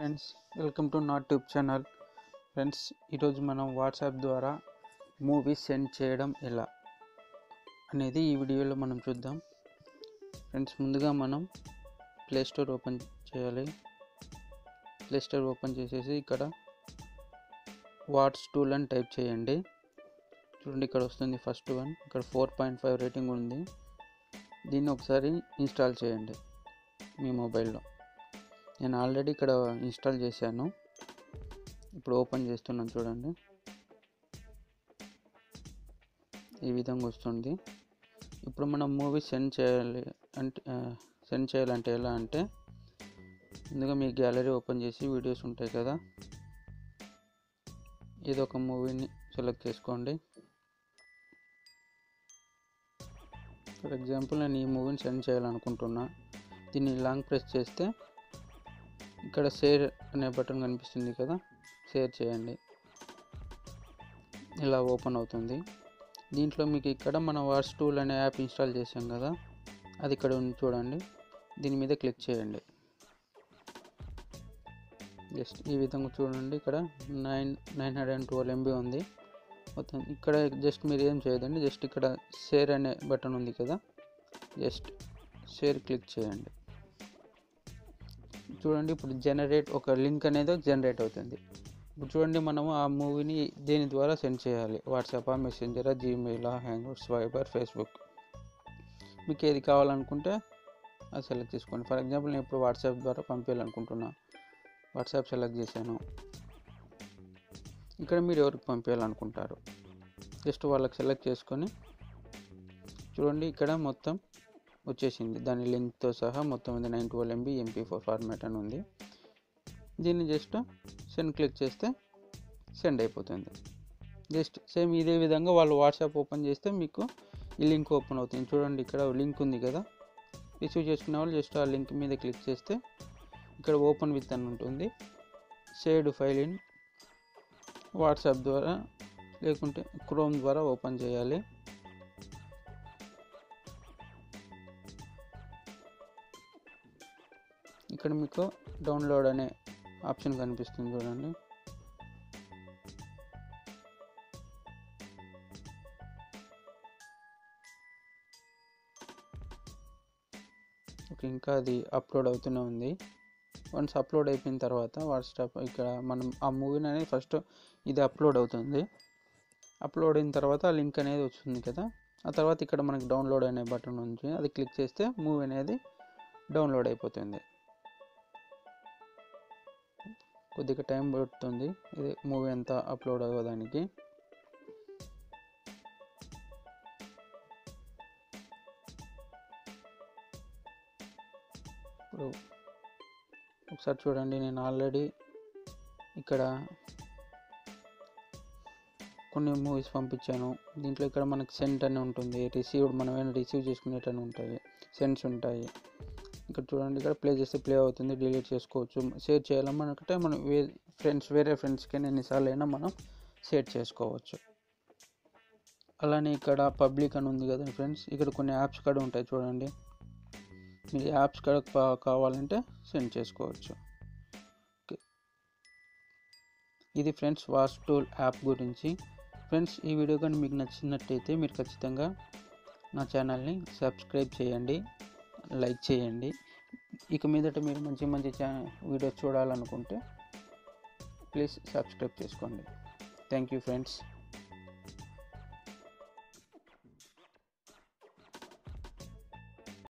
friends welcome to not tube channel friends ఈరోజు మనం WhatsApp ద్వారా మూవీస్ సెండ్ చేయడం ఎలా అనేది ఈ వీడియోలో మనం చూద్దాం ఫ్రెండ్స్ ముందుగా మనం ప్లే స్టోర్ ఓపెన్ చేయాలి ప్లే స్టోర్ ఓపెన్ చేసేసి ఇక్కడ వాట్స్ టూల్ అని టైప్ చేయండి చూడండి ఇక్కడ వస్తుంది ఫస్ట్ వన్ ఇక్కడ ఫోర్ పాయింట్ ఫైవ్ రేటింగ్ ఉంది దీన్ని ఒకసారి ఇన్స్టాల్ చేయండి మీ మొబైల్లో నేను ఆల్రెడీ ఇక్కడ ఇన్స్టాల్ చేశాను ఇప్పుడు ఓపెన్ చేస్తున్నాను చూడండి ఈ విధంగా వస్తుంది ఇప్పుడు మనం మూవీ సెండ్ చేయాలి అంటే సెండ్ చేయాలంటే ఎలా అంటే ముందుగా మీ గ్యాలరీ ఓపెన్ చేసి వీడియోస్ ఉంటాయి కదా ఏదో ఒక మూవీని సెలెక్ట్ చేసుకోండి ఫర్ ఎగ్జాంపుల్ నేను ఈ మూవీని సెండ్ చేయాలనుకుంటున్నా దీన్ని లాంగ్ ప్రెస్ చేస్తే ఇక్కడ షేర్ అనే బటన్ కనిపిస్తుంది కదా షేర్ చేయండి ఇలా ఓపెన్ అవుతుంది దీంట్లో మీకు ఇక్కడ మన వాట్స్ టూల్ అనే యాప్ ఇన్స్టాల్ చేసాం కదా అది ఇక్కడ ఉంది చూడండి దీని మీద క్లిక్ చేయండి జస్ట్ ఈ విధంగా చూడండి ఇక్కడ nine nine hundred and twelve MB ఉంది మొత్తం ఇక్కడ జస్ట్ మీరు ఏం చేయదండి జస్ట్ ఇక్కడ షేర్ అనే బటన్ ఉంది కదా జస్ట్ షేర్ క్లిక్ చేయండి చూడండి ఇప్పుడు జనరేట్ ఒక లింక్ అనేది జనరేట్ అవుతుంది ఇప్పుడు చూడండి మనము ఆ మూవీని దేని ద్వారా సెండ్ చేయాలి వాట్సాప్ మెసెంజరా జీమెయిలా హ్యాంగ్అవుట్స్ వైబర్ ఫేస్బుక్ మీకు ఏది కావాలనుకుంటే అది సెలెక్ట్ చేసుకోండి ఫర్ ఎగ్జాంపుల్ నేను ఇప్పుడు వాట్సాప్ ద్వారా పంపించాలనుకుంటున్నా వాట్సాప్ సెలెక్ట్ చేశాను ఇక్కడ మీరు ఎవరికి పంపించాలనుకుంటారు జస్ట్ వాళ్ళకి సెలెక్ట్ చేసుకొని చూడండి ఇక్కడ మొత్తం వచ్చేసింది దాని లింక్తో సహా మొత్తం ఉంది nine twelve MB MP four format అని ఉంది దీన్ని జస్ట్ సెండ్ క్లిక్ చేస్తే సెండ్ అయిపోతుంది జస్ట్ సేమ్ ఇదే విధంగా వాళ్ళు వాట్సాప్ ఓపెన్ చేస్తే మీకు ఈ లింక్ ఓపెన్ అవుతుంది చూడండి ఇక్కడ లింక్ ఉంది కదా రిసీవ్ చేసుకునే వాళ్ళు జస్ట్ ఆ లింక్ మీద క్లిక్ చేస్తే ఇక్కడ ఓపెన్ విత్ అని ఉంటుంది షేర్డ్ ఫైల్ ఇన్ వాట్సాప్ ద్వారా లేకుంటే క్రోమ్ ద్వారా ఓపెన్ చేయాలి ఇక్కడ మీకు డౌన్లోడ్ అనే ఆప్షన్ కనిపిస్తుంది చూడండి ఓకే ఇంకా అది అప్లోడ్ అవుతూనే ఉంది వన్స్ అప్లోడ్ అయిపోయిన తర్వాత వాట్సాప్ ఇక్కడ మనం ఆ మూవీని అనేది ఫస్ట్ ఇది అప్లోడ్ అవుతుంది అప్లోడ్ అయిన తర్వాత ఆ లింక్ అనేది వస్తుంది కదా ఆ తర్వాత ఇక్కడ మనకి డౌన్లోడ్ అనే బటన్ ఉంది అది క్లిక్ చేస్తే మూవీ అనేది డౌన్లోడ్ అయిపోతుంది కొద్దిగా టైం పడుతుంది ఇది మూవీ అంతా అప్లోడ్ అవ్వడానికి ఇప్పుడు ఒకసారి చూడండి నేను ఆల్రెడీ ఇక్కడ కొన్ని మూవీస్ పంపించాను దీంట్లో ఇక్కడ మనకి సెంట్ అని ఉంటుంది రిసీవ్డ్ మనం ఏమైనా రిసీవ్ చేసుకునేటని ఉంటాయి సెంట్స్ ఉంటాయి ఇక్కడ చూడండి ఇక్కడ ప్లే చేస్తే ప్లే అవుతుంది డిలీట్ చేసుకోవచ్చు షేర్ చేయాలనుకుంటే మనం వే ఫ్రెండ్స్ వేరే ఫ్రెండ్స్కి ఎన్నిసార్లు అయినా మనం షేర్ చేసుకోవచ్చు అలానే ఇక్కడ పబ్లిక్ అని ఉంది కదా ఫ్రెండ్స్ ఇక్కడ కొన్ని యాప్స్ కూడా ఉంటాయి చూడండి మీరు యాప్స్ కూడా కావాలంటే సెండ్ చేసుకోవచ్చు ఓకే ఇది ఫ్రెండ్స్ వాస్ టూల్ యాప్ గురించి ఫ్రెండ్స్ ఈ వీడియో కానీ మీకు నచ్చినట్టయితే మీరు ఖచ్చితంగా నా ఛానల్ని సబ్స్క్రైబ్ చేయండి లైక్ చేయండి ఇక మీదట మీరు మంచి మంచి ఛా వీడియోస్ చూడాలనుకుంటే ప్లీజ్ సబ్స్క్రైబ్ చేసుకోండి థ్యాంక్ యూ ఫ్రెండ్స్